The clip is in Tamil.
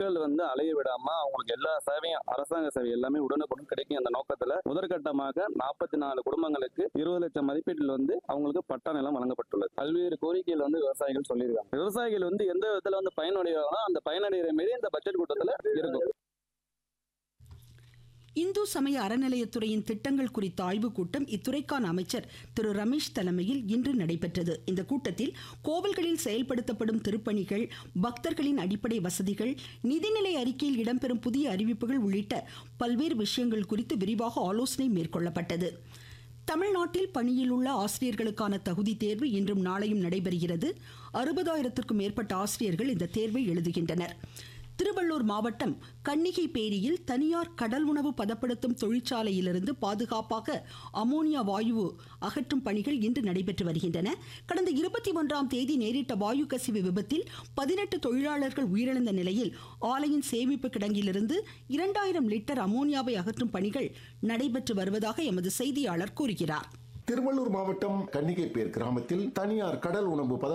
மக்கள் வந்து அலைய விடாம அவங்களுக்கு எல்லா சேவையும் அரசாங்க சேவை எல்லாமே உடனுக்குடன் கிடைக்கும் அந்த நோக்கத்துல முதற்கட்டமாக நாற்பத்தி நாலு குடும்பங்களுக்கு இருபது லட்சம் மதிப்பீட்டில் வந்து அவங்களுக்கு பட்டா நிலம் வழங்கப்பட்டுள்ளது பல்வேறு கோரிக்கைகள் வந்து விவசாயிகள் சொல்லியிருக்காங்க விவசாயிகள் வந்து எந்த விதத்துல வந்து பயனடைவாங்களோ அந்த பயனடைகிற மாரி இந்த பட்ஜெட் கூட்டத்துல இருக்கும் இந்து சமய அறநிலையத்துறையின் திட்டங்கள் குறித்த ஆய்வுக் கூட்டம் இத்துறைக்கான அமைச்சர் திரு ரமேஷ் தலைமையில் இன்று நடைபெற்றது இந்த கூட்டத்தில் கோவில்களில் செயல்படுத்தப்படும் திருப்பணிகள் பக்தர்களின் அடிப்படை வசதிகள் நிதிநிலை அறிக்கையில் இடம்பெறும் புதிய அறிவிப்புகள் உள்ளிட்ட பல்வேறு விஷயங்கள் குறித்து விரிவாக ஆலோசனை மேற்கொள்ளப்பட்டது தமிழ்நாட்டில் பணியில் உள்ள ஆசிரியர்களுக்கான தகுதி தேர்வு இன்றும் நாளையும் நடைபெறுகிறது அறுபதாயிரத்திற்கும் மேற்பட்ட ஆசிரியர்கள் இந்த தேர்வை எழுதுகின்றனர் திருவள்ளூர் மாவட்டம் கன்னிகைப்பேரியில் தனியார் கடல் உணவு பதப்படுத்தும் தொழிற்சாலையிலிருந்து பாதுகாப்பாக அமோனியா வாயு அகற்றும் பணிகள் இன்று நடைபெற்று வருகின்றன கடந்த இருபத்தி ஒன்றாம் தேதி நேரிட்ட வாயு கசிவு விபத்தில் பதினெட்டு தொழிலாளர்கள் உயிரிழந்த நிலையில் ஆலையின் சேமிப்பு கிடங்கிலிருந்து இரண்டாயிரம் லிட்டர் அமோனியாவை அகற்றும் பணிகள் நடைபெற்று வருவதாக எமது செய்தியாளர் கூறுகிறார் திருவள்ளூர் மாவட்டம் கன்னிகைப்பேர் கிராமத்தில் தனியார் கடல் உணவு பத